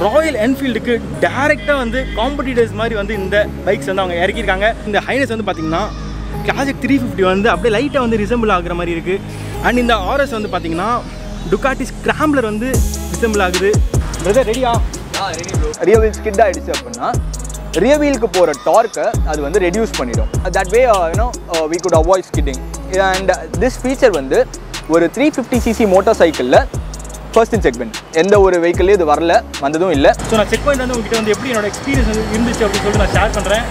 Royal என்ஃபீல்டுக்கு டேரெக்டாக வந்து competitors மாதிரி வந்து இந்த பைக்ஸ் வந்து அவங்க இறக்கியிருக்காங்க இந்த ஹைனஸ் வந்து பார்த்தீங்கன்னா கிளாசிக் த்ரீ ஃபிஃப்டி வந்து அப்படியே லைட்டாக வந்து ரிசம்பிள் ஆகுற மாதிரி இருக்குது அண்ட் இந்த ஆர்எஸ் வந்து பார்த்தீங்கன்னா டுக்காட்டி ஸ்க்ராம்லர் வந்து ரிசம்பிள் ஆகுது பிரதர் ரெடியா ரியர் வீல் ஸ்கிட் ஆயிடுச்சு அப்படின்னா ரியர் வீலுக்கு போகிற டார்க்கை அது வந்து ரெடியூஸ் பண்ணிடும் that way you know we could avoid skidding and this feature வந்து ஒரு த்ரீ ஃபிஃப்டி சிசி மோட்டார் சைக்கிளில் ஃபர்ஸ்ட் இன் செக்மெண்ட் எந்த ஒரு வெஹிக்கிள்லையும் இது வரல வந்ததும் இல்லை ஸோ நான் செக் பாயிண்ட் வந்து உங்ககிட்ட வந்து எப்படி என்னோட எக்ஸ்பீரியன்ஸ் வந்து இருந்துச்சு அப்படின்னு சொல்லிட்டு நான் ஷேர் பண்ணுறேன்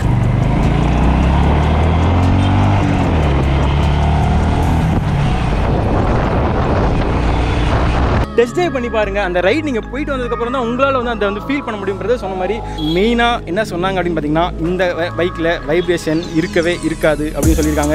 டெஸ்ட் ட்ரைவ் பண்ணி பாருங்க அந்த ரைட் நீங்கள் போயிட்டு வந்ததுக்கப்புறம் தான் உங்களால் வந்து அந்த வந்து ஃபீல் பண்ண முடியுன்றதை சொன்ன மாதிரி மெயினாக என்ன சொன்னாங்க அப்படின்னு பார்த்தீங்கன்னா இந்த பைக்கில் வைப்ரேஷன் இருக்கவே இருக்காது அப்படின்னு சொல்லியிருக்காங்க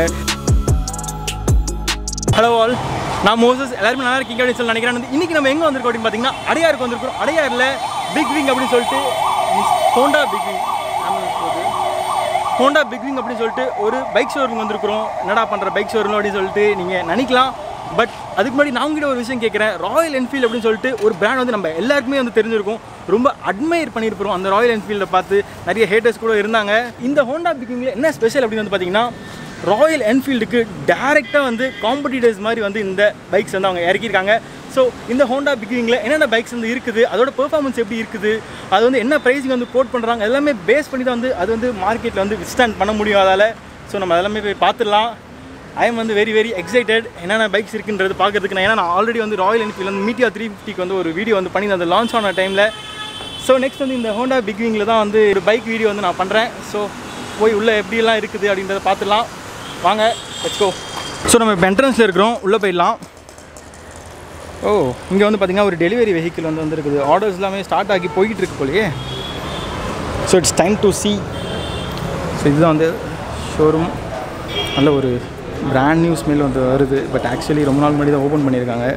ஹலோ ஆல் நான் மோசஸ் எல்லாருமே நல்லா இருக்கீங்க அப்படின்னு சொல்லி நினைக்கிறேன் வந்து இன்றைக்கி நம்ம எங்கே வந்திருக்கோம் அப்படின்னு பார்த்தீங்கன்னா அடையாருக்கு வந்திருக்கோம் அடையாரில் பிக் விங் அப்படின்னு சொல்லிட்டு Honda big wing Honda big wing அப்படின்னு சொல்லிட்டு ஒரு பைக் ஷோரூம் வந்திருக்கிறோம் என்னடா பண்ணுற பைக் ஷோரூம் அப்படின்னு சொல்லிட்டு நீங்கள் நினைக்கலாம் பட் அதுக்கு முன்னாடி நான் உங்ககிட்ட ஒரு விஷயம் கேட்குறேன் ராயல் என்ஃபீல்டு அப்படின்னு சொல்லிட்டு ஒரு பிராண்ட் வந்து நம்ம எல்லாருக்குமே வந்து தெரிஞ்சிருக்கும் ரொம்ப அட்மையர் பண்ணியிருப்போம் அந்த ராயல் என்ஃபீல்டை பார்த்து நிறைய ஹேட்டர்ஸ் கூட இருந்தாங்க இந்த ஹோண்டா பிக்கிங்கில் என்ன ஸ்பெஷல் அப்படின்னு வந்து பார்த்தீங்கன்னா ராயல் என்ஃபீல்டுக்கு டேரெக்டாக வந்து காம்படிட்டர்ஸ் மாதிரி வந்து இந்த பைக்ஸ் வந்து அவங்க இறக்கியிருக்காங்க ஸோ இந்த ஹோண்டா பிக்கிங்கில் என்னென்ன பைக்ஸ் வந்து இருக்குது அதோட பெர்ஃபார்மன்ஸ் எப்படி இருக்குது அது வந்து என்ன ப்ரைஸிங் வந்து கோட் பண்ணுறாங்க எல்லாமே பேஸ் பண்ணி தான் வந்து அது வந்து மார்க்கெட்டில் வந்து விஸ்டாண்ட் பண்ண முடியும் அதால் ஸோ நம்ம எல்லாமே போய் பார்த்துடலாம் ஐ எம் வந்து வெரி வெரி எக்ஸைட்டட் என்னென்ன பைக்ஸ் இருக்குன்றது பார்க்கறதுக்கு நான் ஏன்னா நான் ஆல்ரெடி வந்து ராயல் என்ஃபீல்டு வந்து மீட்டியா த்ரீ ஃபிஃப்டிக்கு வந்து ஒரு வீடியோ வந்து பண்ணி அந்த லான்ச் ஆன டைமில் ஸோ நெக்ஸ்ட் வந்து இந்த ஹோண்டா பிக்விங்கில் தான் வந்து ஒரு பைக் வீடியோ வந்து நான் பண்ணுறேன் ஸோ போய் உள்ளே எப்படியெல்லாம் இருக்குது அப்படின்றத பார்த்துடலாம் வாங்க லெட்ஸ் கோ ஸோ நம்ம இப்போ என்ட்ரன்ஸில் இருக்கிறோம் உள்ளே போயிடலாம் ஓ இங்கே வந்து பார்த்திங்கன்னா ஒரு டெலிவரி வெஹிக்கிள் வந்து வந்துருக்குது ஆர்டர்ஸ் எல்லாமே ஸ்டார்ட் ஆகி போய்கிட்டு இருக்கு போலயே so it's time to see so இதுதான் வந்து ஷோரூம் நல்ல ஒரு பிராண்ட் நியூ ஸ்மெல் வந்து வருது பட் ஆக்சுவலி ரொம்ப நாள் முன்னாடி தான் ஓப்பன் பண்ணியிருக்காங்க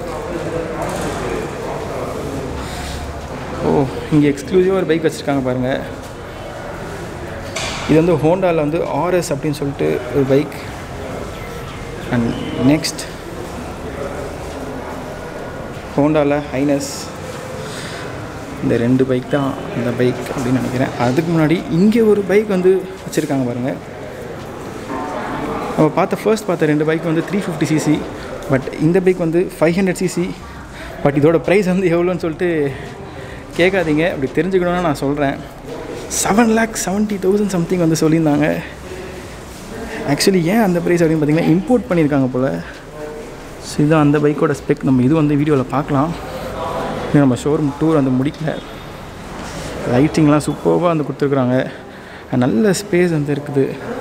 ஓ இங்கே எக்ஸ்க்ளூசிவாக ஒரு பைக் வச்சுருக்காங்க பாருங்கள் இது வந்து ஹோண்டாவில் வந்து ஆர்எஸ் அப்படின்னு சொல்லிட்டு ஒரு பைக் அண்ட் நெக்ஸ்ட் ஹோண்டாவில் ஹைனஸ் இந்த ரெண்டு பைக் தான் இந்த பைக் அப்படின்னு நினைக்கிறேன் அதுக்கு முன்னாடி இங்கே ஒரு பைக் வந்து வச்சுருக்காங்க பாருங்கள் நம்ம பார்த்த ஃபர்ஸ்ட் பார்த்த ரெண்டு பைக் வந்து த்ரீ ஃபிஃப்டி சிசி பட் இந்த பைக் வந்து ஃபைவ் ஹண்ட்ரட் சிசி பட் இதோட ப்ரைஸ் வந்து எவ்வளோன்னு சொல்லிட்டு கேட்காதீங்க அப்படி தெரிஞ்சுக்கணும்னு நான் சொல்கிறேன் seven lakh seventy thousand something வந்து சொல்லியிருந்தாங்க ஆக்சுவலி ஏன் அந்த ப்ரைஸ் அப்படின்னு பார்த்தீங்கன்னா இம்போர்ட் பண்ணியிருக்காங்க போல் ஸோ இதுதான் அந்த பைக்கோட ஸ்பெக் நம்ம இது வந்து வீடியோவில் பார்க்கலாம் இது நம்ம ஷோரூம் டூர் வந்து முடிக்கல லைட்டிங்லாம் சூப்பராக வந்து கொடுத்துருக்குறாங்க நல்ல ஸ்பேஸ் வந்து இருக்குது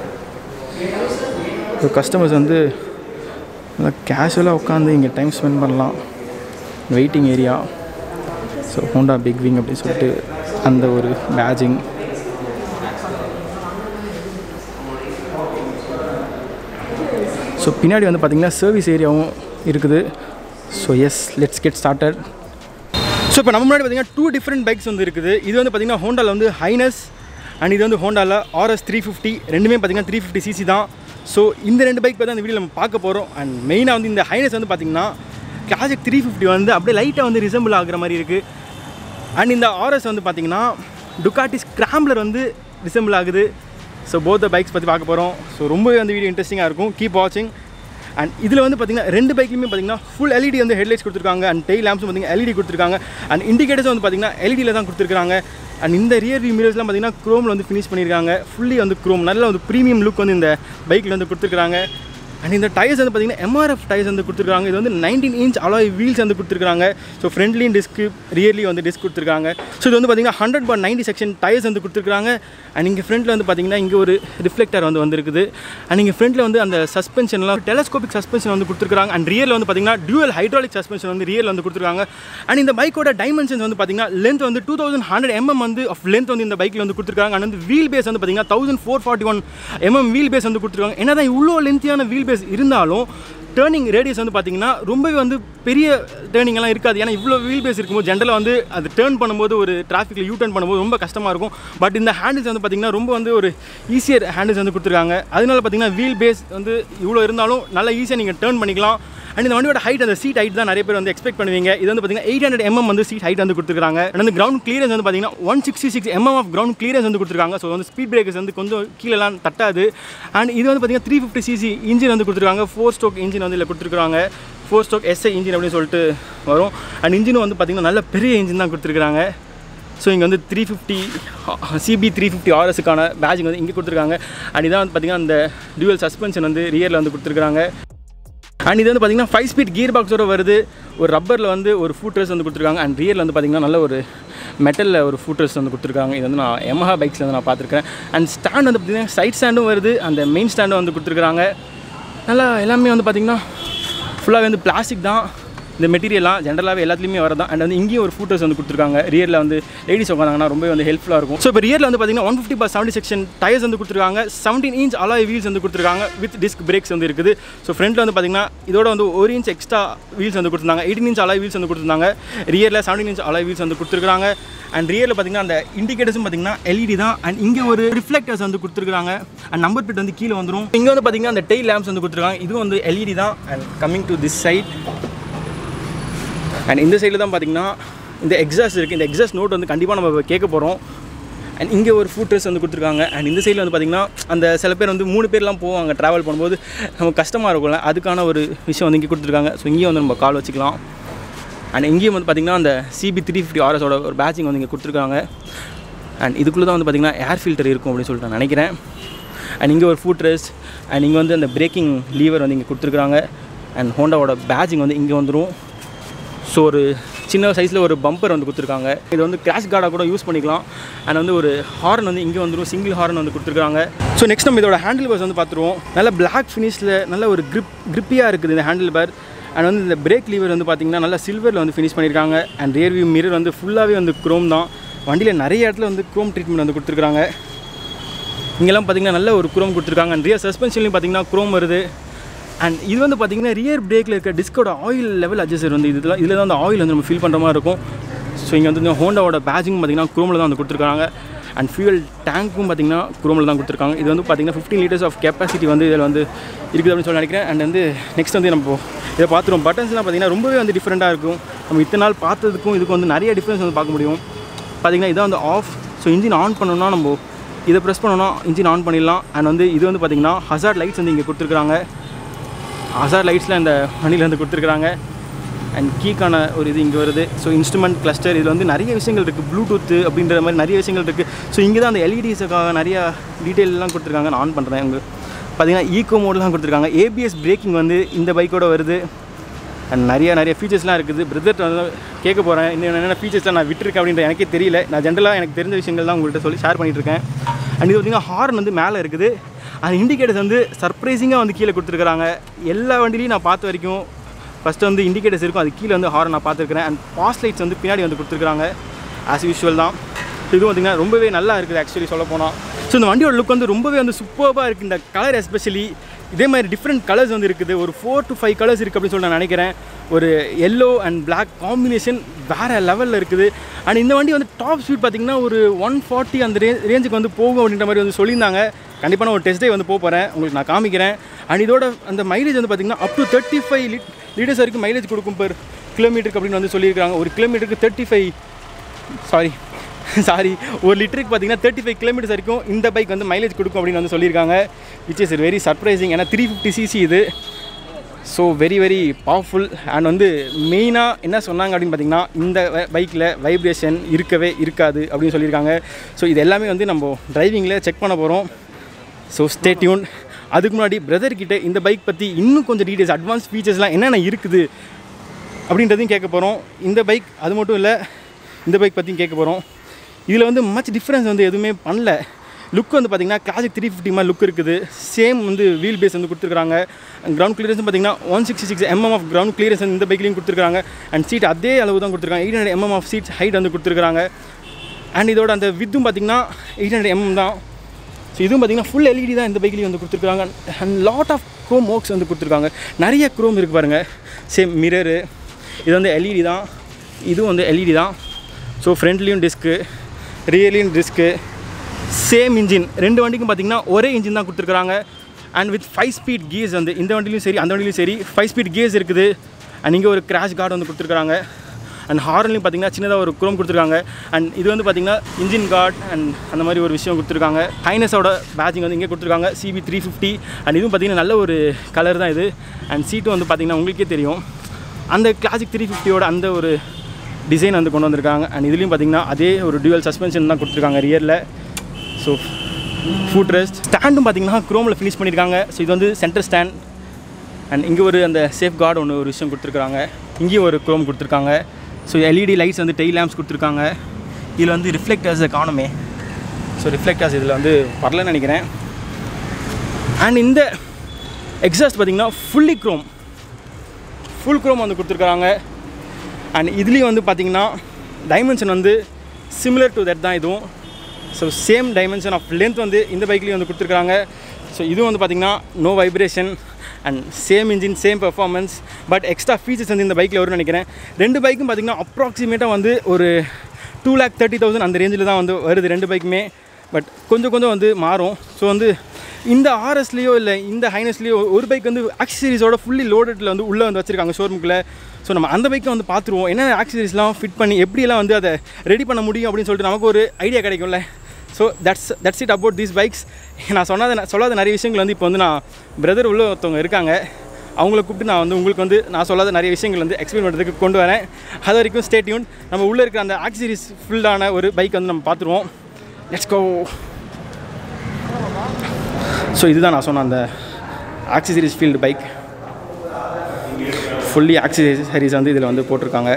ஸோ கஸ்டமர்ஸ் வந்து நல்லா கேஷுவலாக உட்காந்து இங்கே டைம் ஸ்பெண்ட் பண்ணலாம் waiting area so Honda big wing அப்படின்னு சொல்லிட்டு அந்த ஒரு பேஜிங் ஸோ பின்னாடி வந்து பார்த்திங்கன்னா சர்வீஸ் ஏரியாவும் இருக்குது so yes let's get started so இப்போ நம்ம முன்னாடி பார்த்தீங்கன்னா டூ டிஃப்ரெண்ட் பைக்ஸ் வந்து இருக்குது இது வந்து பார்த்திங்கன்னா ஹோண்டாவில் வந்து ஹைனஸ் அண்ட் இது வந்து ஹோண்டாவில் ஆர்எஸ் த்ரீ ஃபிஃப்டி ரெண்டுமே பார்த்திங்கன்னா த்ரீ ஃபிஃப்டி சிசி தான் ஸோ இந்த ரெண்டு பைக் பற்றி அந்த வீடியோ நம்ம பார்க்க போகிறோம் அண்ட் மெயினாக வந்து இந்த ஹைனஸ் வந்து பார்த்திங்கன்னா கிளாசிக் த்ரீ ஃபிஃப்டி வந்து அப்படியே லைட்டாக வந்து ரிசம்பிள் ஆகுற மாதிரி இருக்குது அண்ட் இந்த ஆர்எஸ் வந்து பார்த்திங்கன்னா டுக்காட்டி ஸ்க்ராம்லர் வந்து ரிசம்பிள் ஆகுது ஸோ போத் பைக்ஸ் பற்றி பார்க்க போகிறோம் ஸோ ரொம்பவே வந்து வீடியோ இன்ட்ரெஸ்டிங்காக இருக்கும் கீப் வாட்சிங் அண்ட் இதில் வந்து பார்த்திங்கன்னா ரெண்டு பைக்லையுமே பார்த்திங்கன்னா ஃபுல் எல்இடி வந்து ஹெட்லைட்ஸ் கொடுத்துருக்காங்க அண்ட் டெய் லேம்ப்ஸும் பார்த்திங்கன்னா எல்இடி கொடுத்துருக்காங்க அண்ட் இண்டிகேட்டர்ஸ் வந்து பார்த்திங்கன்னா எல்இடியில் தான் கொடுத்துருக்காங்க அண்ட் இந்த ரியர் வியூ மிரர்ஸ்லாம் பார்த்திங்கன்னா க்ரோமில் வந்து ஃபினிஷ் பண்ணியிருக்காங்க ஃபுல்லி வந்து க்ரோம் நல்ல வந்து ப்ரீமியம் லுக் வந்து இந்த பைக்கில் வந்து கொடுத்துருக்காங்க அண்ட் இந்த டயர்ஸ் வந்து பார்த்திங்கன்னா எம்ஆர்எஃப் டயர்ஸ் வந்து கொடுத்துருக்காங்க இது வந்து நைன்டீன் இன்ச் அலாய் வீல்ஸ் வந்து கொடுத்துருக்காங்க ஸோ ஃப்ரண்ட்லியும் டிஸ்க் ரியர்லி வந்து டிஸ்க் கொடுத்துருக்காங்க ஸோ இது வந்து பார்த்திங்கன்னா hundred by ninety section tyres வந்து கொடுத்துருக்காங்க அண்ட் இங்கே ஃப்ரண்ட்டில் வந்து பார்த்திங்கன்னா இங்கே ஒரு ரிஃப்ளெக்டர் வந்து வந்திருக்குது அண்ட் இங்கே ஃப்ரண்ட்டில் வந்து அந்த சஸ்பென்ஷன்லாம் டெலஸ்கோபிக் சஸ்பென்ஷன் வந்து கொடுத்துருக்காங்க அண்ட் ரியரில் வந்து பார்த்திங்கன்னா டியூவல் ஹைட்ராலிக் சஸ்பென்ஷன் வந்து ரியரில் வந்து கொடுத்துருக்காங்க அண்ட் இந்த பைக்கோட டைமென்ஷன்ஸ் வந்து பார்த்திங்கன்னா லென்த் வந்து டூ தௌசண்ட் ஹண்ட்ரட் எம்எம் வந்து ஆஃப் லென்த் வந்து இந்த பைக்கில் வந்து கொடுத்துருக்காங்க அண்ட் வந்து வீல் பேஸ் வந்து பார்த்திங்கன்னா thousand four forty one MM wheel base வந்து கொடுத்துருக்காங்க என்ன தான் இவ்வளோ லென்த்தியான வீல் பேஸ் இருந்தாலும் டேர்னிங் ரேடியஸ் வந்து பார்த்திங்கன்னா ரொம்பவே வந்து பெரிய டேர்னிங் எல்லாம் இருக்காது ஏன்னா இவ்வளோ வீல் பேஸ் இருக்கும்போது ஜென்ரலாக வந்து அது டேர்ன் பண்ணும்போது ஒரு டிராஃபிக்கில் யூ டர்ன் பண்ணும்போது ரொம்ப கஷ்டமாக இருக்கும் பட் இந்த ஹேண்டில்ஸ் வந்து பார்த்திங்கன்னா ரொம்ப வந்து ஒரு ஈஸியர் ஹேண்டில்ஸ் வந்து கொடுத்துருக்காங்க அதனால பார்த்திங்கன்னா வீல் பேஸ் வந்து இவ்வளோ இருந்தாலும் நல்லா ஈஸியாக நீங்கள் டேர்ன் பண்ணிக்கலாம் அண்ட் இந்த வண்டியோட ஹைட் அந்த சீட் ஹைட் தான் நிறைய பேர் வந்து எக்ஸ்பெக்ட் பண்ணுவீங்க இது வந்து பார்த்தீங்கன்னா எயிட் ஹண்ட்ரட் எம்எம் வந்து சீட் ஹைட் வந்து கொடுத்துருக்காங்க அண்ட் வந்து கிரவுண்ட் கிளியரன்ஸ் வந்து பார்த்தீங்கன்னா one sixty six MM of ground clearance வந்து கொடுத்துருக்காங்க ஸோ வந்து ஸ்பீட் பிரேக்கர்ஸ் வந்து கொஞ்சம் கீழெல்லாம் தட்டாது அண்ட் இது வந்து பார்த்தீங்கன்னா த்ரீ ஃபிஃப்டி சிசி இன்ஜின் வந்து கொடுத்துருக்காங்க ஃபோர் ஸ்டோக் இன்ஜின் வந்து இதில் கொடுத்துருக்காங்க ஃபோர் ஸ்டோக் எஸ்ஐ இன்ஜின் அப்படின்னு சொல்லிட்டு வரும் அண்ட் இன்ஜினும் வந்து பார்த்தீங்கன்னா நல்ல பெரிய இன்ஜின் தான் கொடுத்துருக்காங்க ஸோ இங்கே வந்து three fifty CB three fifty ஆர்எஸுக்கான பேஜிங் வந்து இங்கே கொடுத்துருக்காங்க அண்ட் இதான் வந்து பார்த்தீங்கன்னா அந்த டியூவல் சஸ்பென்ஷன் வந்து ரியரில் வந்து கொடுத்துருக்காங்க அண்ட் இது வந்து பார்த்தீங்கன்னா ஃபைவ் ஸ்பீட் கியர் பாக்ஸோட வருது ஒரு ரப்பரில் வந்து ஒரு ஃபூட்ரஸ் வந்து கொடுத்துருக்காங்க அண்ட் ரியரில் வந்து பார்த்தீங்கன்னா நல்ல ஒரு மெட்டலில் ஒரு ஃபூட்ரஸ் வந்து கொடுத்துருக்காங்க இது வந்து நான் எமஹா பைக்ஸில் வந்து நான் பார்த்துருக்கேன் அண்ட் ஸ்டாண்ட் வந்து பார்த்தீங்கன்னா சைட் ஸ்டாண்டும் வருது அந்த மெயின் ஸ்டாண்டும் வந்து கொடுத்துருக்காங்க நல்லா எல்லாமே வந்து பார்த்தீங்கன்னா ஃபுல்லாக வந்து பிளாஸ்டிக் தான் இந்த மெட்டீரியல்லாம் ஜென்ரலாகவே எல்லாத்துலேயுமே வரதான் அண்ட் வந்து இங்கேயும் ஒரு ஃபூட்டர்ஸ் வந்து கொடுத்துருக்காங்க ரியரில் வந்து லேடிஸ் உட்காந்தாங்கன்னா ரொம்ப வந்து ஹெல்ப்ஃபுல்லாக இருக்கும் ஸோ இப்போ ரியரில் வந்து பார்த்தீங்கன்னா one fifty by seventy section tyres வந்து கொடுத்துருக்காங்க செவன்டீன் இன்ச் அலாய் வீல்ஸ் வந்து கொடுத்துருக்காங்க வித் டிஸ்க் பிரேக்ஸ் வந்து இருக்குது ஸோ ஃப்ரண்ட்டில் வந்து பார்த்தீங்கன்னா இதோட வந்து ஒரு இன்ச் எக்ஸ்ட்ரா வீல்ஸ் வந்து கொடுத்துருந்தாங்க எயிட்டீன் இன்ச் அலாய் வீல்ஸ் வந்து கொடுத்துருந்தாங்க ரியரில் செவன்டீன் இன்ச் அலாய் வீல்ஸ் வந்து கொடுத்துருக்காங்க அண்ட் ரியரில் பார்த்தீங்கன்னா அந்த இண்டிகேட்டர்ஸும் பார்த்தீங்கன்னா எல்இடி தான் அண்ட் இங்கே ஒரு ரிஃப்ளெக்டர்ஸ் வந்து கொடுத்துருக்காங்க அண்ட் நம்பர் பிட் வந்து கீழே வந்துடும் இங்கே வந்து பார்த்தீங்கன்னா அந்த டெய்ல் லேம்ப்ஸ் வந்து கொடுத்துருக்காங்க இதுவும் வந்து எல்இடி தான் and coming to this side and இந்த சைடில் தான் பார்த்தீங்கன்னா இந்த எக்ஸாஸ் இருக்குது இந்த எக்ஸாஸ் நோட் வந்து கண்டிப்பாக நம்ம கேட்க போகிறோம் அண்ட் இங்கே ஒரு ஃபுட்ரஸ் வந்து கொடுத்துருக்காங்க அண்ட் இந்த சைடில் வந்து பார்த்திங்கன்னா அந்த சில பேர் வந்து மூணு பேர்லாம் போவாங்க ட்ராவல் பண்ணும்போது நமக்கு கஷ்டமாக இருக்கும்ல அதுக்கான ஒரு விஷயம் வந்து இங்கே கொடுத்துருக்காங்க ஸோ இங்கேயும் வந்து நம்ம கால் வச்சுக்கலாம் அண்ட் இங்கேயும் வந்து பார்த்திங்கன்னா அந்த சிபி த்ரீ ஃபிஃப்டி ஆர்எஸோட ஒரு பேட்சிங் வந்து இங்கே கொடுத்துருக்காங்க அண்ட் இதுக்குள்ளே தான் வந்து பார்த்திங்கன்னா ஏர் ஃபில்டர் இருக்கும் அப்படின்னு சொல்லிட்டு நான் நினைக்கிறேன் அண்ட் இங்கே ஒரு ஃபுட்ரஸ் அண்ட் இங்கே வந்து அந்த பிரேக்கிங் லீவர் வந்து இங்கே கொடுத்துருக்காங்க அண்ட் ஹோண்டாவோட பேட்சிங் வந்து இங்கே வந்துடும் ஸோ ஒரு சின்ன சைஸில் ஒரு பம்பர் வந்து கொடுத்துருக்காங்க இது வந்து கிராஷ் கார்டாக கூட யூஸ் பண்ணிக்கலாம் அண்ட் வந்து ஒரு ஹார்ன் வந்து இங்கே வந்துடும் சிங்கிள் ஹார்ன் வந்து கொடுத்துருக்காங்க ஸோ நெக்ஸ்ட் நம்ம இதோட ஹேண்டில் பார்ஸ் வந்து பார்த்துருவோம் நல்ல பிளாக் ஃபினிஷில் நல்ல ஒரு grip grippiயாக இருக்குது இந்த ஹேண்டில் பார் அண்ட் வந்து இந்த பிரேக் லீவர் வந்து பார்த்திங்கன்னா நல்லா சில்வரில் வந்து ஃபினிஷ் பண்ணியிருக்காங்க அண்ட் ரியர் வியூ மிரர் வந்து ஃபுல்லாகவே வந்து குரோம் தான் வண்டியில் நிறைய இடத்துல வந்து குரோம் ட்ரீட்மெண்ட் வந்து கொடுத்துருக்காங்க இங்கெல்லாம் பார்த்தீங்கன்னா நல்ல ஒரு குரோம் கொடுத்துருக்காங்க அண்ட் ரியர் சஸ்பென்ஷன்லையும் பார்த்தீங்கன்னா குரோம் வருது அண்ட் இது வந்து பார்த்தீங்கன்னா ரியர் பிரேக்கில் இருக்க டிஸ்கோட ஆயில் லெவல் அட்ஜஸ்டர் வந்து இதில் இதில் தான் அந்த ஆயில் வந்து நம்ம ஃபில் பண்ணுற மாதிரி இருக்கும் ஸோ இங்கே வந்து இந்த ஹோண்டாவோட பேஜிங் பார்த்தீங்கன்னா குரோமில் தான் வந்து கொடுத்துருக்காங்க அண்ட் ஃபியூல் டேங்க்கும் பார்த்தீங்கன்னா குரோமில் தான் கொடுத்துருக்காங்க இது வந்து பார்த்தீங்கன்னா ஃபிஃப்டீன் லிட்டர்ஸ் ஆஃப் கெப்பாசிட்டி வந்து இதில் வந்து இருக்குது அப்படின்னு சொல்லி நினைக்கிறேன் அண்ட் வந்து நெக்ஸ்ட் வந்து நம்ம இதை பார்த்துருவோம் பட்டன்ஸ்லாம் பார்த்தீங்கன்னா ரொம்பவே வந்து டிஃப்ரெண்ட்டாக இருக்கும் நம்ம இத்தனை நாள் பார்த்ததுக்கும் இதுக்கும் வந்து நிறைய டிஃப்ரென்ஸ் வந்து பார்க்க முடியும் பார்த்தீங்கன்னா இதான் வந்து ஆஃப் ஸோ இன்ஜின் ஆன் பண்ணோம்னா நம்ம இதை ப்ரெஸ் பண்ணோம்னா இன்ஜின் ஆன் பண்ணிடலாம் அண்ட் வந்து இது வந்து பார்த்தீங்கன்னா ஹசார்ட் லைட்ஸ் வந்து இங்கே கொடுத்துருக்காங்க ஹசார் லைட்ஸில் அந்த வண்டியில் வந்து கொடுத்துருக்குறாங்க அண்ட் கீக்கான ஒரு இது இங்கே வருது ஸோ இன்ஸ்ட்ருமெண்ட் கிளஸ்டர் இதில் வந்து நிறைய விஷயங்கள் இருக்குது ப்ளூடூத்து அப்படின்ற மாதிரி நிறைய விஷயங்கள் இருக்குது ஸோ இங்கே தான் அந்த எல்இடிஸுக்காக நிறைய டீட்டெயிலெலாம் கொடுத்துருக்காங்க நான் ஆன் பண்ணுறேன் இங்கே பார்த்தீங்கன்னா ஈகோ மோட்லாம் கொடுத்துருக்காங்க ஏபிஎஸ் பிரேக்கிங் வந்து இந்த பைக்கோட வருது அண்ட் நிறைய நிறைய ஃபீச்சர்ஸ்லாம் இருக்குது பிரதர் வந்து கேட்க போகிறேன் இன்னும் என்னென்ன ஃபீச்சர்ஸ்லாம் நான் விட்டுருக்கேன் அப்படின்ற எனக்கே தெரியல நான் ஜென்ரலாக எனக்கு தெரிஞ்ச விஷயங்கள் தான் உங்கள்கிட்ட சொல்லி ஷேர் பண்ணிட்டு இருக்கேன் அண்ட் இது பார்த்தீங்கன்னா ஹார்ன் வந்து மேலே இருக்குது அந்த இண்டிகேட்டர்ஸ் வந்து சர்ப்ரைசிங்காக வந்து கீழே கொடுத்துருக்காங்க எல்லா வண்டிலையும் நான் பார்த்த வரைக்கும் ஃபஸ்ட்டு வந்து இண்டிகேட்டர்ஸ் இருக்கும் அது கீழே வந்து ஹார்ன் நான் பார்த்துருக்கிறேன் அண்ட் பாஸ் லைட்ஸ் வந்து பின்னாடி வந்து கொடுத்துருக்காங்க ஆஸ் யூஷுவல் தான் ஸோ இது பார்த்திங்கன்னா ரொம்பவே நல்லா இருக்குது ஆக்சுவலி சொல்ல போனால் ஸோ இந்த வண்டியோட லுக் வந்து ரொம்பவே வந்து சூப்பராக இருக்குது இந்த கலர் எஸ்பெஷலி இதே மாதிரி டிஃப்ரெண்ட் கலர்ஸ் வந்து இருக்குது ஒரு ஃபோர் டு ஃபைவ் கலர்ஸ் இருக்குது அப்படின்னு சொல்லி நான் நினைக்கிறேன் ஒரு எல்லோ அண்ட் Black காம்பினேஷன் வேறு லெவலில் இருக்குது அண்ட் இந்த வண்டி வந்து டாப் ஸ்பீட் பார்த்திங்கன்னா ஒரு ஒன் ஃபார்ட்டி அந்த ரே ரேஞ்சுக்கு வந்து போகும் அப்படின்ற மாதிரி வந்து சொல்லியிருந்தாங்க கண்டிப்பாக நான் ஒரு டெஸ்ட் டே வந்து போக போகிறேன் உங்களுக்கு நான் காமிக்கிறேன் அண்ட் இதோட அந்த மைலேஜ் வந்து பார்த்திங்கன்னா up to thirty five lit litres வரைக்கும் மைலேஜ் கொடுக்கும் பெர் கிலோமீட்டருக்கு அப்படின்னு வந்து சொல்லியிருக்காங்க ஒரு கிலோமீட்டருக்கு தேர்ட்டி ஃபைவ் சாரி சாரி ஒரு லிட்டருக்கு பார்த்தீங்கன்னா தேர்ட்டி ஃபைவ் கிலோமீட்டர்ஸ் வரைக்கும் இந்த பைக் வந்து மைலேஜ் கொடுக்கும் அப்படின்னு வந்து சொல்லியிருக்காங்க விச் இஸ் வெரி சர்ப்ரைசிங் ஏன்னா த்ரீ ஃபிஃப்டி சிசி இது so very very powerful and வந்து மெயினாக என்ன சொன்னாங்க அப்படின்னு பார்த்தீங்கன்னா இந்த பைக்கில் வைப்ரேஷன் இருக்கவே இருக்காது அப்படின்னு சொல்லியிருக்காங்க ஸோ இது எல்லாமே வந்து நம்ம டிரைவிங்கில் செக் பண்ண போகிறோம் ஸோ ஸ்டே டியூன் அதுக்கு முன்னாடி பிரதர் கிட்ட இந்த பைக் பற்றி இன்னும் கொஞ்சம் டீட்டெயில்ஸ் அட்வான்ஸ் ஃபீச்சர்ஸ்லாம் என்னென்ன இருக்குது அப்படின்றதையும் கேட்க போகிறோம் இந்த பைக் அது மட்டும் இல்லை இந்த பைக் பற்றியும் கேட்க போகிறோம் இதில் வந்து மச் டிஃப்ரென்ஸ் வந்து எதுவுமே பண்ணல லுக் வந்து பார்த்திங்கன்னா கிளாசிக் த்ரீ ஃபிஃப்டி மாதிரி லுக் இருக்குது சேம் வந்து வீல் பேஸ் வந்து கொடுத்துருக்காங்க கிரவுண்ட் கிளியரன்ஸ் பார்த்தீங்கன்னா one sixty six MM of ground clearance இந்த பைக்லையும் கொடுத்துருக்காங்க அண்ட் சீட் அதே அளவு தான் கொடுத்துருக்காங்க eight hundred MM of seat height வந்து கொடுத்துருக்காங்க அண்ட் இதோட அந்த வித்தும் பார்த்திங்கன்னா எயிட் ஹண்ட்ரட் எம்எம் தான் ஸோ இதுவும் பார்த்தீங்கன்னா ஃபுல் எல்இடி தான் இந்த பைக்லேயும் வந்து கொடுத்துருக்காங்க and lot of chrome works வந்து கொடுத்துருக்காங்க நிறைய க்ரோம் இருக்குது பாருங்கள் சேம் மிரரு இது வந்து எல்இடி தான் இதுவும் வந்து எல்இடி தான் ஸோ ஃப்ரண்ட்லேயும் டிஸ்க்கு ரியர்லேயும் டிஸ்க்கு சேம் இன்ஜின் ரெண்டு வண்டிக்கும் பார்த்தீங்கன்னா ஒரே இன்ஜின் தான் கொடுத்துருக்காங்க and with five speed gears வந்து இந்த வண்டிலையும் சரி அந்த வண்டிலையும் சரி ஃபைவ் ஸ்பீட் கியர்ஸ் இருக்குது அண்ட் இங்கே ஒரு கிராஷ் கார்டு வந்து கொடுத்துருக்காங்க அண்ட் ஹார்ன்லையும் பார்த்தீங்கன்னா சின்னதாக ஒரு குரோம் கொடுத்துருக்காங்க அண்ட் இது வந்து பார்த்தீங்கன்னா இன்ஜின் கார்டு அண்ட் அந்த மாதிரி ஒரு விஷயம் கொடுத்துருக்காங்க ஹைனஸோட பேட்சிங் வந்து இங்கே கொடுத்துருக்காங்க சிபி த்ரீ ஃபிஃப்டி அண்ட் இதுவும் பார்த்தீங்கன்னா நல்ல ஒரு கலர் தான் இது அண்ட் சீட்டும் வந்து பார்த்தீங்கன்னா உங்களுக்கே தெரியும் அந்த கிளாசிக் த்ரீ ஃபிஃப்டியோட அந்த ஒரு டிசைன் வந்து கொண்டு வந்திருக்காங்க அண்ட் இதுலேயும் பார்த்தீங்கன்னா அதே ஒரு டியூவல் சஸ்பென்ஷன் தான் கொடுத்துருக்காங்க ரியரில் ஸோ ஃபுட் ரெஸ்ட் ஸ்டாண்டும் பார்த்தீங்கன்னா குரோமில் ஃபினிஷ் பண்ணியிருக்காங்க ஸோ இது வந்து சென்டர் ஸ்டாண்ட் அண்ட் இங்கே ஒரு அந்த சேஃப் கார்டு ஒன்று ஒரு விஷயம் கொடுத்துருக்காங்க இங்கேயும் ஒரு குரோம் கொடுத்துருக்காங்க ஸோ எல்இடி லைட்ஸ் வந்து டெய் லேம்ப்ஸ் கொடுத்துருக்காங்க இதில் வந்து ரிஃப்ளெக்டர்ஸை காணுமே ஸோ ரிஃப்ளெக்டர்ஸ் இதில் வந்து வரலன்னு நினைக்கிறேன் அண்ட் இந்த எக்ஸாஸ்ட் பார்த்தீங்கன்னா ஃபுல்லி குரோம் ஃபுல் குரோம் வந்து கொடுத்துருக்காங்க அண்ட் இதுலேயும் வந்து பார்த்தீங்கன்னா டைமென்ஷன் வந்து சிமிலர் டு தட் தான் இதுவும் so same dimension of length வந்து இந்த பைக்லேயும் வந்து கொடுத்துருக்காங்க ஸோ இதுவும் வந்து பார்த்திங்கன்னா no vibration and same engine same performance but extra features வந்து இந்த பைக்கில் வரும்னு நினைக்கிறேன் ரெண்டு பைக்கும் பார்த்திங்கன்னா அப்ராக்சிமேட்டாக வந்து ஒரு டூ லேக் தேர்ட்டி தௌசண்ட் அந்த ரேஞ்சில் தான் வந்து வருது ரெண்டு பைக்குமே பட் கொஞ்சம் கொஞ்சம் வந்து மாறும் ஸோ வந்து இந்த ஆர்எஸ்லேயோ இல்லை இந்த ஹைனஸ்லேயோ ஒரு பைக் வந்து ஆக்சசரிஸோட ஃபுல்லி லோடட்டில் வந்து உள்ளே வந்து வச்சுருக்காங்க ஷோரூமுக்குள்ளே ஸோ நம்ம அந்த பைக்கை வந்து பார்த்துருவோம் என்னென்ன ஆக்சசரிஸ்லாம் ஃபிட் பண்ணி எப்படியெல்லாம் வந்து அதை ரெடி பண்ண முடியும் அப்படின்னு சொல்லிட்டு நமக்கு ஒரு ஐடியா கிடைக்கும்ல so that's that's it about these bikes நான் சொன்னது சொல்லாத நிறைய விஷயங்கள் வந்து இப்போ வந்து நான் பிரதர் உள்ள ஒருத்தவங்க இருக்காங்க அவங்கள கூப்பிட்டு நான் வந்து உங்களுக்கு வந்து நான் சொல்லாத நிறைய விஷயங்கள் வந்து எக்ஸ்பிளைன் பண்ணுறதுக்கு கொண்டு வரேன் அது வரைக்கும் ஸ்டேட்யூன் நம்ம உள்ளே இருக்கிற அந்த ஆக்சசரிஸ் ஃபுல்லான ஒரு பைக் வந்து நம்ம பார்த்துருவோம் லெட்ஸ் கோ ஸோ இதுதான் நான் சொன்ன அந்த accessories filled bike fully accessories வந்து இதில் வந்து போட்டிருக்காங்க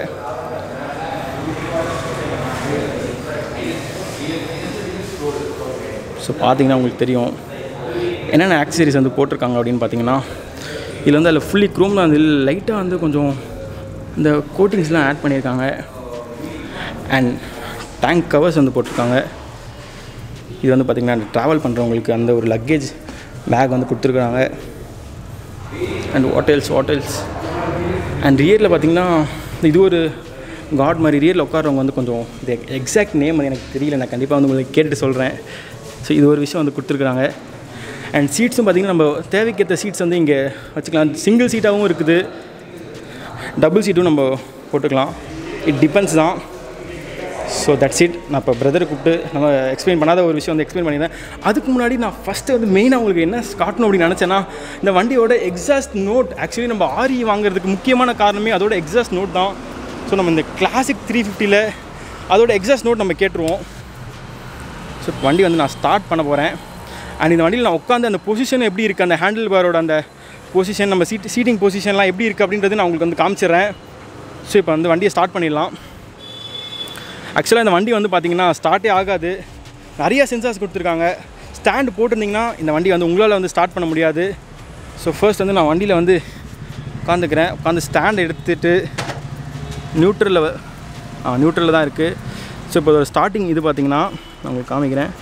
ஸோ பார்த்தீங்கன்னா உங்களுக்கு தெரியும் என்னென்ன ஆக்சசரிஸ் வந்து போட்டிருக்காங்க அப்படின்னு பார்த்தீங்கன்னா இதில் வந்து அதில் ஃபுல்லி க்ரோம் தான் வந்து லைட்டாக வந்து கொஞ்சம் இந்த கோட்டிங்ஸ்லாம் ஆட் பண்ணியிருக்காங்க அண்ட் டேங்க் கவர்ஸ் வந்து போட்டிருக்காங்க இது வந்து பார்த்திங்கன்னா ட்ராவல் பண்ணுறவங்களுக்கு அந்த ஒரு லக்கேஜ் பேக் வந்து கொடுத்துருக்குறாங்க அண்ட் ஹோட்டல்ஸ் ஹோட்டல்ஸ் அண்ட் ரியரில் பார்த்திங்கன்னா இது ஒரு காட் மாதிரி ரியரில் உட்காரவங்க வந்து கொஞ்சம் இது எக்ஸாக்ட் நேம் வந்து எனக்கு தெரியல நான் கண்டிப்பாக வந்து உங்களுக்கு கேட்டுட்டு சொல்கிறேன் ஸோ இது ஒரு விஷயம் வந்து கொடுத்துருக்குறாங்க அண்ட் சீட்ஸும் பார்த்திங்கன்னா நம்ம தேவைக்கேற்ற சீட்ஸ் வந்து இங்கே வச்சுக்கலாம் சிங்கிள் சீட்டாகவும் இருக்குது டபுள் சீட்டும் நம்ம போட்டுக்கலாம் இட் டிபெண்ட்ஸ் தான் ஸோ தட்ஸ் இட் நான் இப்போ பிரதரை கூப்பிட்டு நம்ம எக்ஸ்பிளைன் பண்ணாத ஒரு விஷயம் வந்து எக்ஸ்பிளைன் பண்ணியிருந்தேன் அதுக்கு முன்னாடி நான் ஃபஸ்ட்டு வந்து மெயினாக உங்களுக்கு என்ன காட்டணும் அப்படின்னு நினச்சேன்னா இந்த வண்டியோட எக்ஸாஸ்ட் நோட் ஆக்சுவலி நம்ம ஆரி வாங்குறதுக்கு முக்கியமான காரணமே அதோட எக்ஸாஸ்ட் நோட் தான் ஸோ நம்ம இந்த கிளாசிக் த்ரீ ஃபிஃப்டியில் அதோட எக்ஸாஸ்ட் நோட் நம்ம கேட்டுருவோம் ஸோ வண்டி வந்து நான் ஸ்டார்ட் பண்ண போகிறேன் அண்ட் இந்த வண்டியில் நான் உட்காந்து அந்த பொசிஷன் எப்படி இருக்குது அந்த ஹேண்டில் பாரோட அந்த பொசிஷன் நம்ம சீட் சீட்டிங் பொசிஷன்லாம் எப்படி இருக்குது அப்படின்றது நான் உங்களுக்கு வந்து காமிச்சிடுறேன் ஸோ இப்போ வந்து வண்டியை ஸ்டார்ட் பண்ணிடலாம் ஆக்சுவலாக இந்த வண்டி வந்து பார்த்திங்கன்னா ஸ்டார்ட்டே ஆகாது நிறைய சென்சார்ஸ் கொடுத்துருக்காங்க ஸ்டாண்டு போட்டிருந்தீங்கன்னா இந்த வண்டி வந்து உங்களால் வந்து ஸ்டார்ட் பண்ண முடியாது ஸோ ஃபர்ஸ்ட் வந்து நான் வண்டியில் வந்து உட்காந்துக்கிறேன் உட்காந்து ஸ்டாண்ட் எடுத்துட்டு நியூட்ரலில் நியூட்ரலில் தான் இருக்குது ஸோ இப்போ ஒரு ஸ்டார்டிங் இது பார்த்தீங்கன்னா நான் உங்களுக்கு காமிக்கிறேன்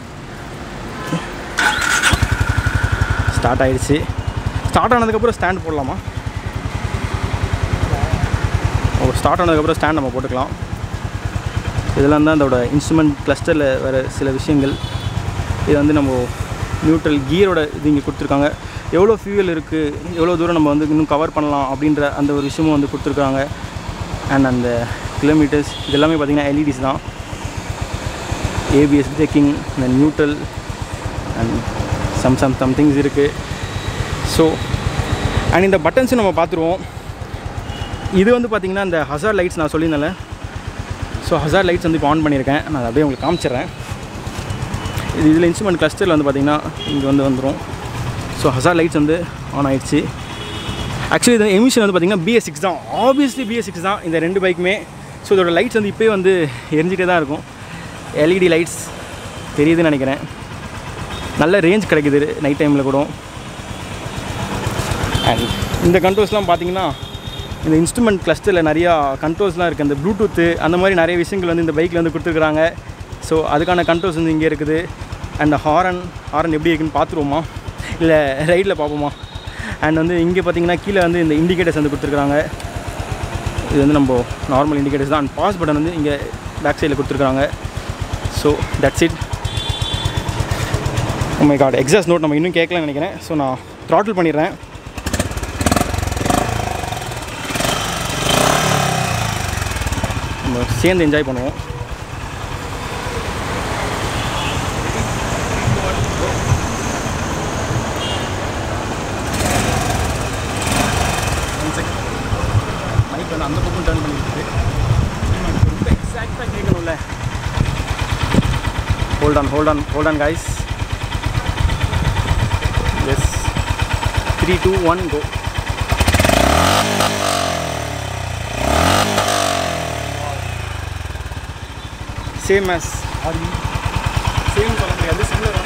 ஸ்டார்ட் ஆயிடுச்சு ஸ்டார்ட் ஆனதுக்கப்புறம் ஸ்டாண்ட் போடலாமா ஓ ஸ்டார்ட் ஆனதுக்கப்புறம் ஸ்டாண்ட் நம்ம போட்டுக்கலாம் இதெல்லாம் தான் அதோட இன்ஸ்ட்ருமெண்ட் கிளஸ்டரில் வர சில விஷயங்கள் இது வந்து நம்ம நியூட்ரல் கியரோட இது இங்கே கொடுத்துருக்காங்க எவ்வளோ ஃபியூவல் இருக்குது எவ்வளோ தூரம் நம்ம வந்து இன்னும் கவர் பண்ணலாம் அப்படின்ற அந்த ஒரு விஷயமும் வந்து கொடுத்துருக்காங்க அண்ட் அந்த கிலோமீட்டர்ஸ் இதெல்லாமே பார்த்திங்கன்னா எல்இடிஸ் தான் ஏபிஎஸ் பிரேக்கிங் அந்த neutral and some some some things இருக்குது ஸோ அண்ட் இந்த பட்டன்ஸும் நம்ம பார்த்துருவோம் இது வந்து பார்த்திங்கன்னா இந்த ஹசார் லைட்ஸ் நான் சொல்லியிருந்தேன்ல ஸோ ஹசார் லைட்ஸ் வந்து இப்போ ஆன் பண்ணியிருக்கேன் நான் அதை அப்படியே உங்களுக்கு காமிச்சிடுறேன் இது இதில் இன்ஸ்ட்ருமெண்ட் கிளஸ்டரில் வந்து பார்த்திங்கன்னா இங்கே வந்து வந்துடும் ஸோ ஹசார் லைட்ஸ் வந்து ஆன் ஆயிடுச்சு ஆக்சுவலி இந்த எமிஷன் வந்து பார்த்திங்கன்னா பிஎஸ் சிக்ஸ் தான் ஆப்வியஸ்லி பிஎஸ் சிக்ஸ் தான் இந்த ரெண்டு பைக்குமே ஸோ இதோட லைட்ஸ் வந்து இப்போயே வந்து எரிஞ்சிட்டே தான் இருக்கும் எல்இடி லைட்ஸ் தெரியுதுன்னு நினைக்கிறேன் நல்ல ரேஞ்ச் கிடைக்குது நைட் டைமில் கூட அண்ட் இந்த கண்ட்ரோல்ஸ்லாம் பார்த்தீங்கன்னா இந்த இன்ஸ்ட்ருமெண்ட் கிளஸ்டரில் நிறையா கண்ட்ரோல்ஸ்லாம் இருக்குது அந்த ப்ளூடூத்து அந்த மாதிரி நிறைய விஷயங்கள் வந்து இந்த பைக்கில் வந்து கொடுத்துருக்குறாங்க ஸோ அதுக்கான கண்ட்ரோல்ஸ் வந்து இங்கே இருக்குது அண்ட் ஹாரன் ஹாரன் எப்படி இருக்குன்னு பார்த்துருவோமா இல்லை ரைடில் பார்ப்போமா அண்ட் வந்து இங்கே பார்த்தீங்கன்னா கீழே வந்து இந்த இண்டிகேட்டர்ஸ் வந்து கொடுத்துருக்குறாங்க இது வந்து நம்ம நார்மல் இண்டிகேட்டர்ஸ் தான் அண்ட் பாஸ் பட்டன் வந்து இங்கே பேக் சைடில் கொடுத்துருக்குறாங்க so that's it my card exhaust note நம்ம இன்னும் கேட்கலன்னு நினைக்கிறேன் ஸோ நான் த்ராட்டில் பண்ணிடுறேன் நம்ம சேர்ந்து என்ஜாய் பண்ணுவோம் மைக் வந்து அந்த பக்கம் டர்ன் பண்ணிட்டு ரொம்ப எக்ஸாக்டாக கேட்கணும்ல hold on hold on hold on guys yes three two one go same as are same சொல்ல முடியாது சிமிலர்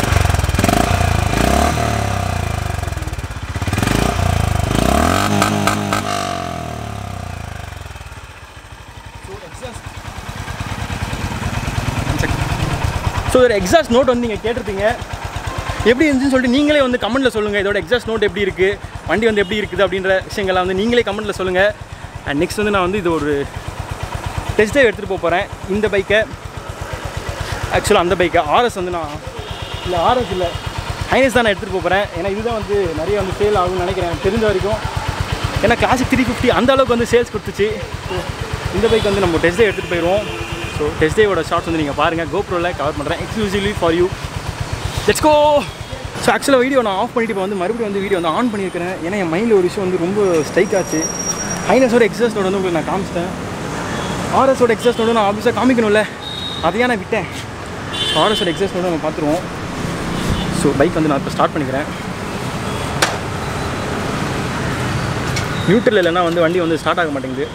ஸோ இதோட எக்ஸாஸ்ட் நோட் வந்து நீங்கள் கேட்டிருப்பீங்க எப்படி இருந்துச்சுன்னு சொல்லிட்டு நீங்களே வந்து கமெண்ட்டில் சொல்லுங்கள் இதோட எக்ஸாஸ்ட் நோட் எப்படி இருக்குது வண்டி வந்து எப்படி இருக்குது அப்படின்ற விஷயங்கள்லாம் வந்து நீங்களே கமெண்ட்டில் சொல்லுங்கள் அண்ட் நெக்ஸ்ட் வந்து நான் வந்து இது ஒரு டெஸ்ட் ட்ரைவ் எடுத்துகிட்டு போக போகிறேன் இந்த பைக்கை ஆக்சுவலாக அந்த பைக்கை ஆர்எஸ் வந்து நான் இல்லை ஆர்எஸ் இல்லை ஹைனஸ் தான் நான் எடுத்துகிட்டு போக போகிறேன் ஏன்னா இதுதான் வந்து நிறைய வந்து சேல் ஆகும்னு நினைக்கிறேன் எனக்கு தெரிஞ்ச வரைக்கும் ஏன்னா கிளாசிக் த்ரீ ஃபிஃப்டி அந்த அளவுக்கு வந்து சேல்ஸ் கொடுத்துச்சு ஸோ இந்த பைக் வந்து நம்ம டெஸ்ட் ட்ரைவ் எடுத்துகிட்டு போயிடுவோம் ஸோ டெஸ்ட் ட்ரைவோட ஷார்ட்ஸ் வந்து நீங்கள் பாருங்கள் கோப்ரோவில் கவர் பண்ணுறேன் exclusively for you let's go so ஆக்சுவலாக வீடியோ நான் ஆஃப் பண்ணிட்டு இப்போ வந்து மறுபடியும் வந்து வீடியோ வந்து ஆன் பண்ணியிருக்கிறேன் ஏன்னா என் மைண்டில் ஒரு விஷயம் வந்து ரொம்ப ஸ்ட்ரைக் ஆச்சு ஹைனஸோட எக்ஸாஸ்டோட வந்து உங்களுக்கு நான் காமிச்சிட்டேன் ஆர்எஸோட எக்ஸாஸ்டோட நான் ஆஃபீஸாக காமிக்கணும்ல அதையே நான் விட்டேன் ஆர்எஸோட எக்ஸாஸ்டோட நம்ம பார்த்துருவோம் ஸோ பைக் வந்து நான் இப்போ ஸ்டார்ட் பண்ணிக்கிறேன் நியூட்ரல் இல்லைன்னா வந்து வண்டி வந்து ஸ்டார்ட் ஆக மாட்டேங்குது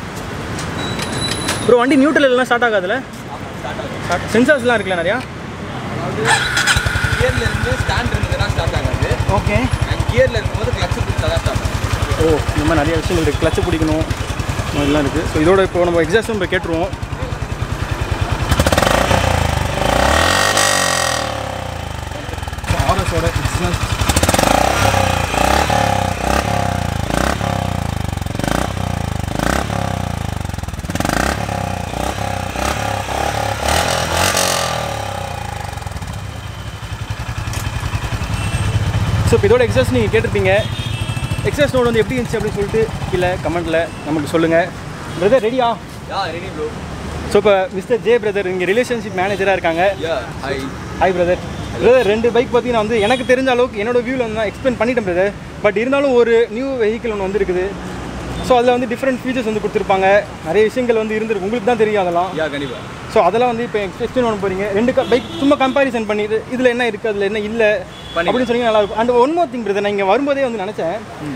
ப்ரோ வண்டி நியூட்ரல் இல்லைனா ஸ்டார்ட் ஆகாதுல்ல சென்சார்ஸ்லாம் இருக்குல்ல நிறையா கியர்ல இருந்து ஸ்டாண்ட் இருந்ததுன்னா ஸ்டார்ட் ஆகாது ஓகே அண்ட் கியர்ல இருக்கும்போது கிளட்ச் பிடிச்சா தான் ஸ்டார்ட் ஆகும் ஓ இந்த மாதிரி நிறைய விஷயங்கள் இருக்குது கிளச்சு பிடிக்கணும் இந்த மாதிரிலாம் இருக்குது ஸோ இதோட இப்போ நம்ம எக்ஸாஸ்டும் இப்போ கேட்டுருவோம் ஆர்எஸோட எக்ஸாஸ்ட் ஸோ இப்போ இதோட எக்ஸாஸ்ட் நீங்கள் கேட்டிருப்பீங்க எக்ஸாஸ்ட் நோட் வந்து எப்படி இருந்துச்சு அப்படின்னு சொல்லிட்டு கீழே கமெண்ட்டில் நமக்கு சொல்லுங்கள் பிரதர் ரெடியா யா ரெடி ப்ரோ ஸோ இப்போ மிஸ்டர் ஜே பிரதர் இங்கே ரிலேஷன்ஷிப் மேனேஜராக இருக்காங்க yeah hi hi brother brother ரெண்டு பைக் பற்றி நான் வந்து எனக்கு தெரிஞ்ச அளவுக்கு என்னோட வியூவில் வந்து நான் எக்ஸ்பிளைன் பண்ணிட்டேன் பிரதர் பட் இருந்தாலும் ஒரு நியூ வெஹிக்கிள் ஒன்று வந்துருக்குது ஸோ அதில் வந்து டிஃப்ரெண்ட் ஃபீச்சர்ஸ் வந்து கொடுத்துருப்பாங்க நிறைய விஷயங்கள் வந்து இருந்திருக்கு உங்களுக்கு தான் தெரியும் அதெல்லாம் யா கண்டிப்பா ஸோ அதெல்லாம் வந்து இப்போ எக்ஸ்பிளைன் பண்ண போகிறீங்க ரெண்டு பைக் சும்மா கம்பேரிசன் பண்ணி இது- இதில் என்ன இருக்குது அதில் என்ன இல்லை அப்படின்னு சொன்னீங்க நல்லா இருக்கும் and one more thing brother நான் இங்கே வரும்போதே வந்து நினச்சேன்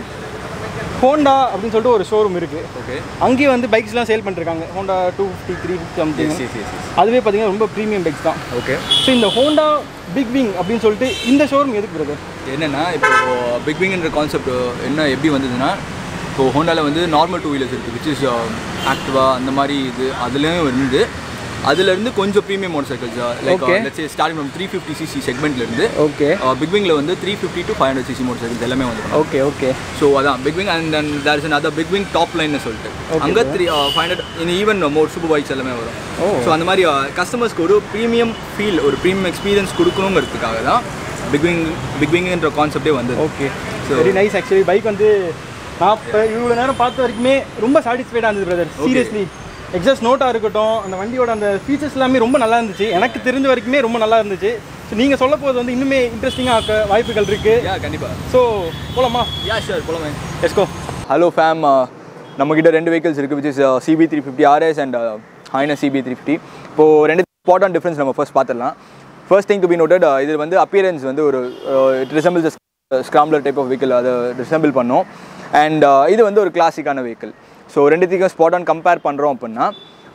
ஹோண்டா அப்படின்னு சொல்லிட்டு ஒரு ஷோரூம் இருக்குது ஓகே அங்கேயே வந்து பைக்ஸ்லாம் சேல் பண்ணிருக்காங்க Honda two fifty three fifty something yes yes yes அதுவே பார்த்தீங்கன்னா ரொம்ப ப்ரீமியம் பைக்ஸ் தான் ஓகே ஸோ இந்த ஹோண்டா பிக் விங் அப்படின்னு சொல்லிட்டு இந்த ஷோரூம் எதுக்கு பிரதர் என்னன்னா இப்போ பிக் விங்ன்ற கான்செப்ட் என்ன எப்படி வந்ததுன்னா இப்போ ஹோண்டாவில் வந்து நார்மல் டூ வீலர்ஸ் இருக்குது விச் இஸ் ஆக்டிவா அந்த மாதிரி இது அதுலேயும் இருந்து அதுலேருந்து கொஞ்சம் premium motorcycles like Okay. லட்சே starting from three fifty CC செக்மெண்ட்லேருந்து ஓகே பிக் விங்கில் வந்து three fifty to five hundred CC motorcycles எல்லாமே வந்து ஓகே ஓகே ஸோ அதான் Big Wing and then there is other Big Wing top லைன்னு சொல்லிட்டு Okay, அங்கே three five hundred in even mode super bikes எல்லாமே வரும் ஓ ஸோ அந்த மாதிரி கஸ்டமர்ஸ்க்கு ஒரு ப்ரீமியம் ஃபீல் ஒரு ப்ரீமியம் எக்ஸ்பீரியன்ஸ் கொடுக்கணுங்கிறதுக்காக தான் பிக் விங் பிக் விங்ன்ற கான்செப்டே வந்தது okay So- very nice actually bike வந்து நான் இப்போ இவ்வளோ நேரம் பார்த்த வரைக்குமே ரொம்ப சாட்டிஸ்ஃபைடாக இருந்தது பிரதர் சீரியஸ்லி எக்ஸாஸ்ட் நோட்டாக இருக்கட்டும் அந்த வண்டியோட அந்த ஃபீச்சர்ஸ் எல்லாமே ரொம்ப நல்லா இருந்துச்சு எனக்கு தெரிஞ்ச வரைக்குமே ரொம்ப நல்லா இருந்துச்சு ஸோ நீங்கள் சொல்ல போது வந்து இன்னுமே இன்ட்ரெஸ்டிங்காக ஆக்க வாய்ப்புகள் இருக்குது யா கண்டிப்பாக ஸோ போலாமா யா ஷூர் போலாமே எஸ்கோ ஹலோ ஃபேம் நம்மக்கிட்ட ரெண்டு வெஹிக்கிள்ஸ் இருக்குது which is CB three fifty RS and Highness CB three fifty இப்போது ரெண்டு இம்பார்ட்டன்ட் டிஃப்ரென்ஸ் நம்ம ஃபர்ஸ்ட் பார்த்துடலாம் first thing to be noted இது வந்து அப்பியரன்ஸ் வந்து ஒரு it resembles scrambler type of vehicle அதை ரிசம்பிள் பண்ணோம் அண்ட் இது வந்து ஒரு கிளாசிக்கான வெஹிக்கிள் ஸோ ரெண்டுத்தையும் ஸ்பாட் ஆன் கம்பேர் பண்ணுறோம் அப்படின்னா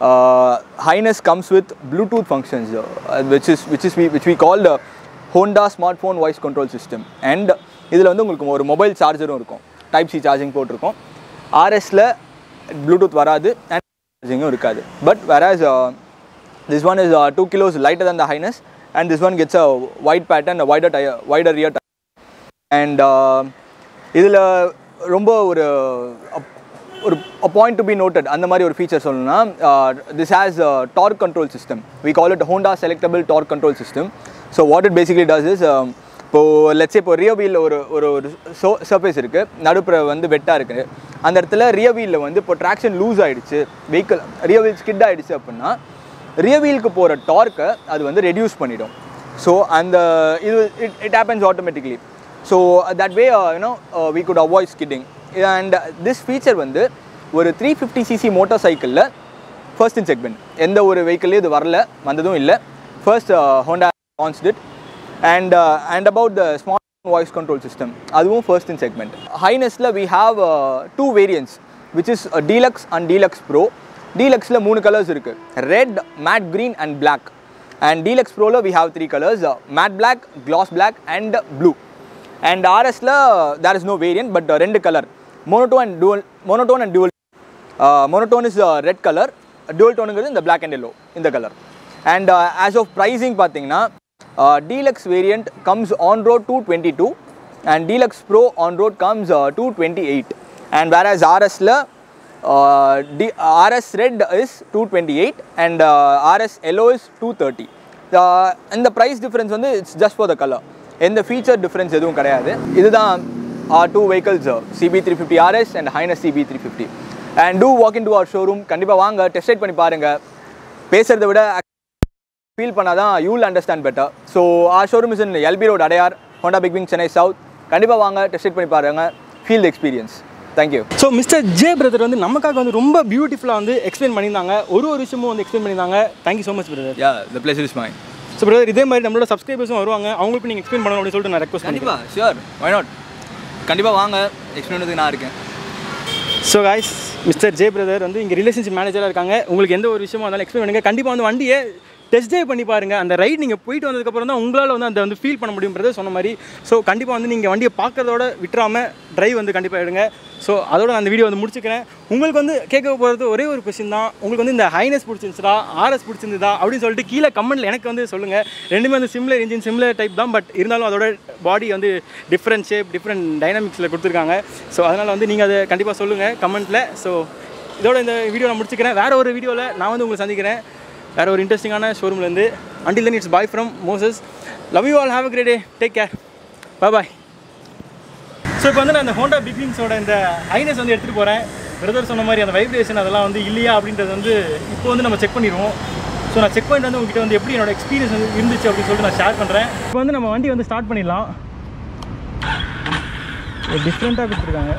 Highness comes with Bluetooth functions which is which is which we call Honda smartphone voice control system and இதில் வந்து உங்களுக்கு ஒரு மொபைல் சார்ஜரும் இருக்கும் டைப் சி சார்ஜிங் போட்டிருக்கும் ஆர்எஸில் ப்ளூடூத் வராது அண்ட் சார்ஜிங்கும் இருக்காது but whereas this one is two kilos lighter than the highness and this one gets a wide pattern a wider tire wider rear tire and uh, இதில் ரொம்ப ஒரு அப்- ஒரு point to be noted அந்த மாதிரி ஒரு feature சொல்லணும்னா this has torque control system we call it Honda selectable torque control system so what it basically does is இப்போது let's இப்போ ரியோ வீலில் ஒரு ஒரு ஒரு சோ சர்ஃபேஸ் இருக்குது நடுப்புற வந்து வெட்டாக இருக்குது அந்த இடத்துல ரியோ வீலில் வந்து இப்போ ட்ராக்ஷன் லூஸ் ஆகிடுச்சு வெஹிக்கிள் ரியோ வீல் ஸ்கிட் ஆகிடுச்சு அப்படின்னா ரியோ வீலுக்கு போகிற டார்க்கை அது வந்து ரெடியூஸ் பண்ணிடும் ஸோ அந்த இது it it happens automatically so that way you know we could avoid skidding and this feature வந்து ஒரு த்ரீ ஃபிஃப்டி சிசி மோட்டார் சைக்கிளில் ஃபர்ஸ்ட் இன் செக்மெண்ட் எந்த ஒரு வெஹிக்கிள்லையும் இது வரல வந்ததும் இல்லை first Honda launched it and and about the smart voice control system அதுவும் ஃபர்ஸ்ட் இன் செக்மெண்ட் ஹைனஸில் we have two variants which is deluxe and deluxe pro டீலக்ஸில் மூணு கலர்ஸ் இருக்குது red matte green and black and deluxe ப்ரோவில் we have three colours matte black glass black and blue and ஆர்எஸில் there is no variant but ரெண்டு colour monotone and dual monotone and dual monotone is red colour dual டோனுங்கிறது இந்த black and yellow இந்த colour and as of pricing பார்த்தீங்கன்னா deluxe variant comes on road two twenty two and deluxe pro on road comes two twenty eight and where as ஆர்எஸில் the RS red is two twenty eight and RS yellow is two thirty இந்த price difference வந்து it's just for the colour எந்த feature difference எதுவும் கிடையாது இதுதான் are two vehicles CB three fifty RS and Highness CB three fifty and do walk in to our showroom கண்டிப்பாக வாங்க test ride பண்ணி பாருங்கள் பேசுகிறத விட ஃபீல் பண்ணால் தான் you will understand better so our showroom is in LB road Adyar Honda big Wing Chennai south கண்டிப்பாக வாங்க டெஸ்ட் ரைட் பண்ணி பாருங்கள் feel the experience thank you so mister J brother வந்து நமக்காக வந்து ரொம்ப பியூட்டிஃபுல்லாக வந்து எக்ஸ்பிளைன் பண்ணியிருந்தாங்க ஒரு ஒரு விஷயமும் வந்து எக்ஸ்பிளைன் பண்ணியிருந்தாங்க thank you so much brother yeah the place is mine so brother இதே மாதிரி நம்மளோட சப்ஸ்கிரைபர்ஸும் வருவாங்க அவங்களுக்கு நீங்கள் எக்ஸ்பிளைன் பண்ணணும் அப்படின்னு சொல்லிட்டு நான் ரெக்வஸ்ட் பண்ணிக்கிறேன் கண்டிப்பாக ஷுர் வை நாட் கண்டிப்பாக வாங்க எக்ஸ்பிளைன் நான் இருக்கேன் so guys mister J brother வந்து இங்கே ரிலேஷன்ஷிப் மேனேஜராக இருக்காங்க உங்களுக்கு எந்த ஒரு விஷயமா இருந்தாலும் எக்ஸ்பிளைன் பண்ணுங்கள் கண்டிப்பாக வந்து வண்டியை டெஸ்ட் ட்ரைவ் பண்ணி பாருங்கள் அந்த ரைட் நீங்கள் போயிட்டு வந்ததுக்கப்புறம் தான் உங்களால் வந்து அந்த வந்து ஃபீல் பண்ண முடியும் பிரதர் சொன்ன மாதிரி ஸோ கண்டிப்பாக வந்து நீங்கள் வண்டியை பார்க்கறதோட விட்டுறாமல் டிரைவ் வந்து கண்டிப்பாக எடுங்க ஸோ அதோட நான் அந்த வீடியோ வந்து முடிச்சுக்கிறேன் உங்களுக்கு வந்து கேட்க போகிறது ஒரே ஒரு கொஸ்டின் தான் உங்களுக்கு வந்து இந்த ஹைனஸ் பிடிச்சிருந்துச்சா ஆர்எஸ் பிடிச்சிருந்ததா அப்படின்னு சொல்லிட்டு கீழே கமெண்ட்டில் எனக்கு வந்து சொல்லுங்கள் ரெண்டுமே வந்து சிம்லர் இன்ஜின் சிம்லர் டைப் தான் பட் இருந்தாலும் அதோட பாடி வந்து டிஃப்ரெண்ட் ஷேப் டிஃப்ரெண்ட் டைனாமிக்ஸில் கொடுத்துருக்காங்க ஸோ அதனால் வந்து நீங்கள் அதை கண்டிப்பாக சொல்லுங்கள் கமெண்ட்டில் ஸோ இதோட இந்த வீடியோ நான் முடிச்சுக்கிறேன் வேறு ஒரு வீடியோவில் நான் வந்து உங்களை சந்திக்கிறேன் வேறு ஒரு இன்ட்ரெஸ்டிங்கான ஷோரூம்லேருந்து until then it's bye from Moses love you all have a great day take care bye bye so இப்போ வந்து நான் இந்த ஹோண்டா பிக்னிங்ஸோட இந்த ஐனஸ் வந்து எடுத்துகிட்டு போகிறேன் பிரதர் சொன்ன மாதிரி அந்த வைப்ரேஷன் அதெல்லாம் வந்து இல்லையா அப்படின்றது வந்து இப்போ வந்து நம்ம செக் பண்ணிடுவோம் ஸோ நான் செக் பண்ணிட்டு வந்து உங்ககிட்ட வந்து எப்படி என்னோட எக்ஸ்பீரியன்ஸ் வந்து இருந்துச்சு அப்படின்னு சொல்லிட்டு நான் ஷேர் பண்ணுறேன் இப்போ வந்து நம்ம வண்டி வந்து ஸ்டார்ட் பண்ணிடலாம் டிஃப்ரெண்ட்டாக கொடுத்துருக்காங்க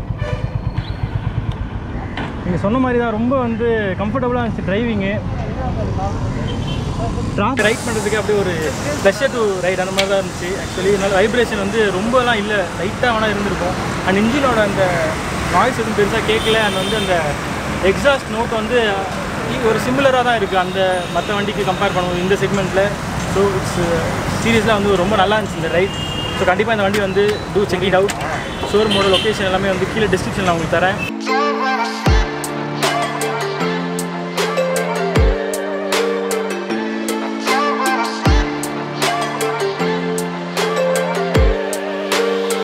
நீங்கள் சொன்ன மாதிரி தான் ரொம்ப வந்து கம்ஃபர்டபுளாக இருந்துச்சு டிரைவிங்கு ட்ராக் ரைட் பண்ணுறதுக்கு அப்படியே ஒரு ப்ளஷர் டு ரைட் அந்த மாதிரி தான் இருந்துச்சு ஆக்சுவலி அதனால வைப்ரேஷன் வந்து ரொம்பலாம் இல்லை லைட்டாக வேணால் இருந்திருக்கும் அண்ட் இன்ஜினோட அந்த வாய்ஸ் எதுவும் பெருசாக கேட்கல அண்ட் வந்து அந்த எக்ஸாஸ்ட் நோட் வந்து ஒரு சிமிலராக தான் இருக்குது அந்த மற்ற வண்டிக்கு கம்பேர் பண்ணுவோம் இந்த செக்மெண்ட்டில் ஸோ இட்ஸ் சீரியஸாக வந்து ரொம்ப நல்லா இருந்துச்சு இந்த ரைட் ஸோ கண்டிப்பாக இந்த வண்டி வந்து டூ செக் இட் அவுட் ஷோரூமோட லொக்கேஷன் எல்லாமே வந்து கீழே டிஸ்கிரிப்ஷனில் உங்களுக்கு தரேன்